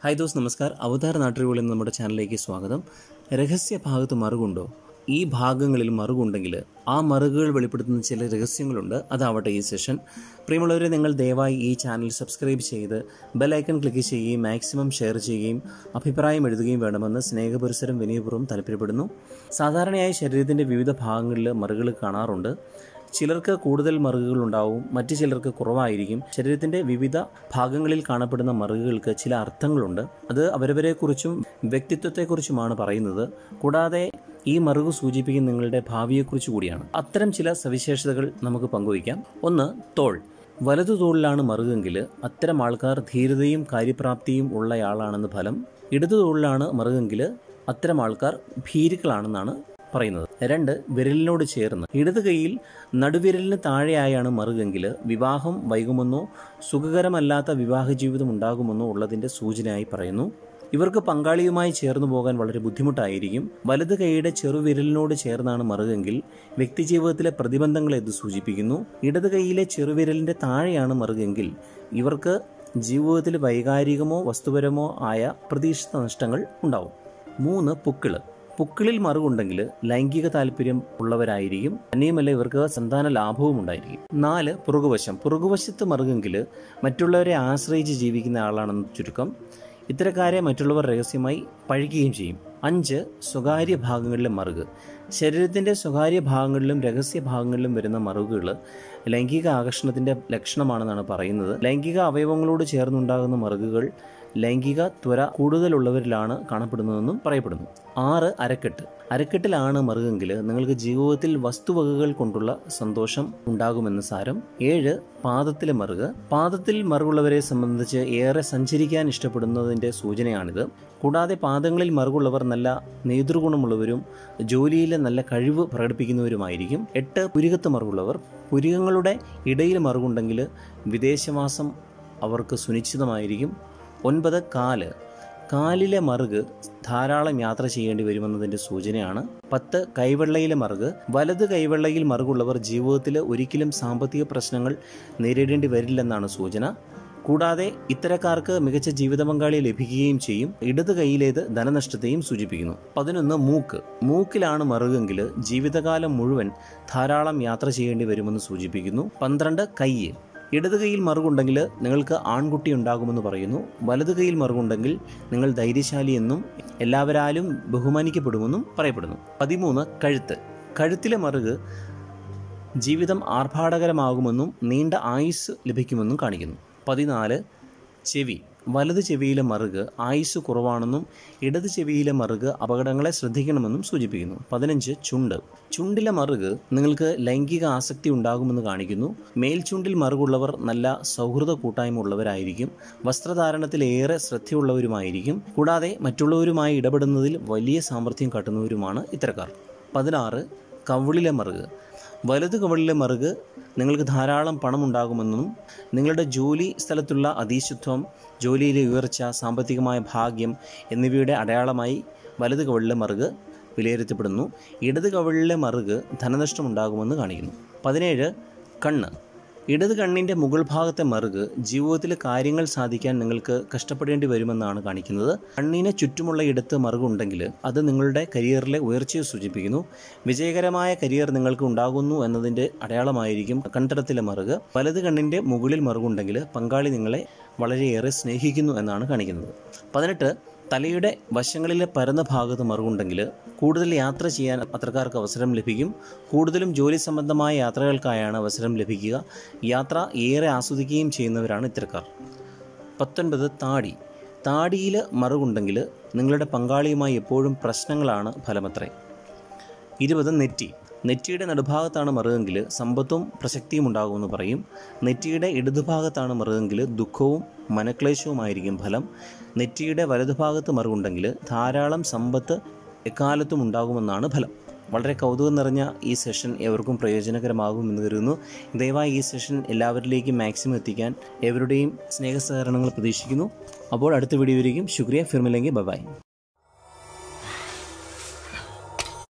hi those നമസ്കാർ അവതാർ നാട്ടുകളിൽ നിന്ന് നമ്മുടെ ചാനലിലേക്ക് സ്വാഗതം രഹസ്യ ഭാഗത്ത് മറുകുണ്ടോ ഈ ഭാഗങ്ങളിൽ മറുകുണ്ടെങ്കിൽ ആ മറുകുകൾ വെളിപ്പെടുത്തുന്ന ചില രഹസ്യങ്ങളുണ്ട് അതാവട്ടെ ഈ സെഷൻ പ്രിയമുള്ളവരെ നിങ്ങൾ ദയവായി ഈ ചാനൽ സബ്സ്ക്രൈബ് ചെയ്ത് ബെലൈക്കൺ ക്ലിക്ക് ചെയ്യുകയും മാക്സിമം ഷെയർ ചെയ്യുകയും അഭിപ്രായം എഴുതുകയും വേണമെന്ന് സ്നേഹപുരസരം വിനയപൂർവ്വം താല്പര്യപ്പെടുന്നു സാധാരണയായി ശരീരത്തിൻ്റെ വിവിധ ഭാഗങ്ങളിൽ മറുകൾ കാണാറുണ്ട് ചിലർക്ക് കൂടുതൽ മറുകുകൾ ഉണ്ടാവും മറ്റു ചിലർക്ക് കുറവായിരിക്കും ശരീരത്തിന്റെ വിവിധ ഭാഗങ്ങളിൽ കാണപ്പെടുന്ന മറുകുകൾക്ക് ചില അർത്ഥങ്ങളുണ്ട് അത് അവരവരെക്കുറിച്ചും വ്യക്തിത്വത്തെക്കുറിച്ചുമാണ് പറയുന്നത് കൂടാതെ ഈ മറുകു സൂചിപ്പിക്കുന്ന നിങ്ങളുടെ ഭാവിയെക്കുറിച്ച് കൂടിയാണ് അത്തരം ചില സവിശേഷതകൾ നമുക്ക് പങ്കുവയ്ക്കാം ഒന്ന് തോൾ വലതു തോളിലാണ് മറുകെങ്കിൽ അത്തരം ആൾക്കാർ ധീരതയും കാര്യപ്രാപ്തിയും ഉള്ളയാളാണെന്ന് ഫലം ഇടതു തോളിലാണ് മറുകെങ്കിൽ അത്തരം ആൾക്കാർ ഭീരുക്കളാണെന്നാണ് പറയുന്നത് രണ്ട് വിരലിനോട് ചേർന്ന് ഇടത് കൈയിൽ നടുവിരലിന് താഴെയായാണ് മറുകെങ്കിൽ വിവാഹം വൈകുമെന്നോ സുഖകരമല്ലാത്ത വിവാഹ ജീവിതം ഉണ്ടാകുമെന്നോ ഉള്ളതിന്റെ സൂചനയായി പറയുന്നു ഇവർക്ക് പങ്കാളിയുമായി ചേർന്നു പോകാൻ വളരെ ബുദ്ധിമുട്ടായിരിക്കും വലത് കൈയുടെ ചെറുവിരലിനോട് ചേർന്നാണ് മറുകെങ്കിൽ വ്യക്തിജീവിതത്തിലെ പ്രതിബന്ധങ്ങളെ ഇത് സൂചിപ്പിക്കുന്നു ഇടത് കൈയിലെ ചെറുവിരലിന്റെ താഴെയാണ് മറുകെങ്കിൽ ഇവർക്ക് ജീവിതത്തിൽ വൈകാരികമോ വസ്തുപരമോ ആയ പ്രതീക്ഷിത നഷ്ടങ്ങൾ ഉണ്ടാവും മൂന്ന് പുക്കിള് പുക്കിളിൽ മറുകുണ്ടെങ്കിൽ ലൈംഗിക താല്പര്യം ഉള്ളവരായിരിക്കും തന്നെയുമല്ല ഇവർക്ക് സന്താന ലാഭവും ഉണ്ടായിരിക്കും നാല് പുറകുവശം പുറകുവശത്ത് മറുകെങ്കിൽ മറ്റുള്ളവരെ ആശ്രയിച്ച് ജീവിക്കുന്ന ആളാണെന്ന് ചുരുക്കം ഇത്തരക്കാരെ മറ്റുള്ളവർ രഹസ്യമായി പഴിക്കുകയും ചെയ്യും അഞ്ച് സ്വകാര്യ ഭാഗങ്ങളിലെ മറുക് ശരീരത്തിൻ്റെ സ്വകാര്യ ഭാഗങ്ങളിലും രഹസ്യ ഭാഗങ്ങളിലും വരുന്ന മറുകുകൾ ലൈംഗിക ആകർഷണത്തിൻ്റെ ലക്ഷണമാണെന്നാണ് പറയുന്നത് ലൈംഗിക അവയവങ്ങളോട് ചേർന്നുണ്ടാകുന്ന മറുകുകൾ ലൈംഗിക ത്വര കൂടുതലുള്ളവരിലാണ് കാണപ്പെടുന്നതെന്നും പറയപ്പെടുന്നു ആറ് അരക്കെട്ട് അരക്കെട്ടിലാണ് മറുകെങ്കിൽ നിങ്ങൾക്ക് ജീവിതത്തിൽ വസ്തുവകകൾ കൊണ്ടുള്ള സന്തോഷം ഉണ്ടാകുമെന്ന് സാരം ഏഴ് പാദത്തിലെ മറുക് പാദത്തിൽ മറുകുള്ളവരെ സംബന്ധിച്ച് ഏറെ സഞ്ചരിക്കാൻ ഇഷ്ടപ്പെടുന്നതിൻ്റെ സൂചനയാണിത് കൂടാതെ പാദങ്ങളിൽ മറുകുള്ളവർ നല്ല നേതൃഗുണമുള്ളവരും ജോലിയിൽ നല്ല കഴിവ് പ്രകടിപ്പിക്കുന്നവരുമായിരിക്കും എട്ട് പുരികത്ത് മറുകുള്ളവർ പുരികങ്ങളുടെ ഇടയിൽ മറുകുണ്ടെങ്കിൽ വിദേശവാസം അവർക്ക് സുനിശ്ചിതമായിരിക്കും ഒൻപത് കാല് കാലിലെ മറുക് ധാരാളം യാത്ര ചെയ്യേണ്ടി വരുമെന്നതിൻ്റെ സൂചനയാണ് പത്ത് കൈവെള്ളയിലെ മറുക് വലത് കൈവെള്ളയിൽ മറുകുള്ളവർ ജീവിതത്തിൽ ഒരിക്കലും സാമ്പത്തിക പ്രശ്നങ്ങൾ നേരിടേണ്ടി വരില്ലെന്നാണ് സൂചന കൂടാതെ ഇത്തരക്കാർക്ക് മികച്ച ജീവിത പങ്കാളിയെ ലഭിക്കുകയും ചെയ്യും ഇടത് കൈയിലേത് ധനനഷ്ടത്തെയും സൂചിപ്പിക്കുന്നു പതിനൊന്ന് മൂക്ക് മൂക്കിലാണ് മറുകെങ്കിൽ ജീവിതകാലം മുഴുവൻ ധാരാളം യാത്ര ചെയ്യേണ്ടി വരുമെന്ന് സൂചിപ്പിക്കുന്നു പന്ത്രണ്ട് കയ്യ് ഇടത് കൈയിൽ മറുകുണ്ടെങ്കിൽ നിങ്ങൾക്ക് ആൺകുട്ടി ഉണ്ടാകുമെന്ന് പറയുന്നു വലത് കൈയിൽ മറുകുണ്ടെങ്കിൽ നിങ്ങൾ ധൈര്യശാലി എന്നും എല്ലാവരാലും ബഹുമാനിക്കപ്പെടുമെന്നും പറയപ്പെടുന്നു പതിമൂന്ന് കഴുത്ത് കഴുത്തിലെ മറുക് ജീവിതം ആർഭാടകരമാകുമെന്നും നീണ്ട ആയുസ് ലഭിക്കുമെന്നും കാണിക്കുന്നു പതിനാല് ചെവി വലത് ചെവിയിലെ മറുക് ആയുസ് കുറവാണെന്നും ഇടത് ചെവിയിലെ മറുക് അപകടങ്ങളെ ശ്രദ്ധിക്കണമെന്നും സൂചിപ്പിക്കുന്നു പതിനഞ്ച് ചുണ്ട് ചുണ്ടിലെ മറുക് നിങ്ങൾക്ക് ലൈംഗിക ആസക്തി ഉണ്ടാകുമെന്ന് കാണിക്കുന്നു മേൽചുണ്ടിൽ മറുകുള്ളവർ നല്ല സൗഹൃദ കൂട്ടായ്മ ഉള്ളവരായിരിക്കും വസ്ത്രധാരണത്തിൽ ഏറെ ശ്രദ്ധയുള്ളവരുമായിരിക്കും കൂടാതെ മറ്റുള്ളവരുമായി ഇടപെടുന്നതിൽ വലിയ സാമർഥ്യം കാട്ടുന്നവരുമാണ് ഇത്തരക്കാർ പതിനാറ് കവിളിലെ മറുക് വലത് കവിളിലെ മറുക് നിങ്ങൾക്ക് ധാരാളം പണം ഉണ്ടാകുമെന്നും നിങ്ങളുടെ ജോലി സ്ഥലത്തുള്ള അതീശത്വം ജോലിയിലെ ഉയർച്ച സാമ്പത്തികമായ ഭാഗ്യം എന്നിവയുടെ അടയാളമായി വലത് കവിളിലെ മറുക് വിലയിരുത്തപ്പെടുന്നു ഇടത് കവിളിലെ മറുക് ധനനഷ്ടമുണ്ടാകുമെന്ന് കാണിക്കുന്നു പതിനേഴ് കണ്ണ് ഇടത് കണ്ണിൻ്റെ മുകൾ ഭാഗത്തെ മറുക് ജീവിതത്തിൽ കാര്യങ്ങൾ സാധിക്കാൻ നിങ്ങൾക്ക് കഷ്ടപ്പെടേണ്ടി വരുമെന്നാണ് കാണിക്കുന്നത് കണ്ണിന് ചുറ്റുമുള്ള ഇടത്ത് മറുകുണ്ടെങ്കിൽ അത് നിങ്ങളുടെ കരിയറിലെ ഉയർച്ചയെ സൂചിപ്പിക്കുന്നു വിജയകരമായ കരിയർ നിങ്ങൾക്ക് ഉണ്ടാകുന്നു എന്നതിൻ്റെ അടയാളമായിരിക്കും കണ്ടടത്തിലെ മറുക് വലത് കണ്ണിൻ്റെ മുകളിൽ മറുകുണ്ടെങ്കിൽ പങ്കാളി നിങ്ങളെ വളരെയേറെ സ്നേഹിക്കുന്നു എന്നാണ് കാണിക്കുന്നത് പതിനെട്ട് തലയുടെ വശങ്ങളിലെ പരന്ന ഭാഗത്ത് മറുകുണ്ടെങ്കിൽ കൂടുതൽ യാത്ര ചെയ്യാൻ പത്രക്കാർക്ക് അവസരം ലഭിക്കും കൂടുതലും ജോലി സംബന്ധമായ യാത്രകൾക്കായാണ് അവസരം ലഭിക്കുക യാത്ര ഏറെ ആസ്വദിക്കുകയും ചെയ്യുന്നവരാണ് ഇത്തരക്കാർ പത്തൊൻപത് താടി താടിയിൽ മറുകുണ്ടെങ്കിൽ നിങ്ങളുടെ പങ്കാളിയുമായി എപ്പോഴും പ്രശ്നങ്ങളാണ് ഫലമത്രേ ഇരുപത് നെറ്റി നെറ്റിയുടെ നടുഭാഗത്താണ് മറുകെങ്കിൽ സമ്പത്തും പ്രസക്തിയും ഉണ്ടാകുമെന്ന് പറയും നെറ്റിയുടെ ഇടതുഭാഗത്താണ് മറുകെങ്കിൽ ദുഃഖവും മനക്ലേശവുമായിരിക്കും ഫലം നെറ്റിയുടെ വലതുഭാഗത്ത് മറുകുണ്ടെങ്കിൽ ധാരാളം സമ്പത്ത് എക്കാലത്തും ഉണ്ടാകുമെന്നാണ് ഫലം വളരെ കൗതുകം നിറഞ്ഞ ഈ സെഷൻ എവർക്കും പ്രയോജനകരമാകുമെന്ന് കരുതുന്നു ദയവായി ഈ സെഷൻ എല്ലാവരിലേക്കും മാക്സിമം എത്തിക്കാൻ എവരുടെയും സ്നേഹസഹകരണങ്ങൾ പ്രതീക്ഷിക്കുന്നു അപ്പോൾ അടുത്ത വീഡിയോയിലേക്കും ശുക്രിയ ഫിർമില്ലെങ്കിൽ ബൈ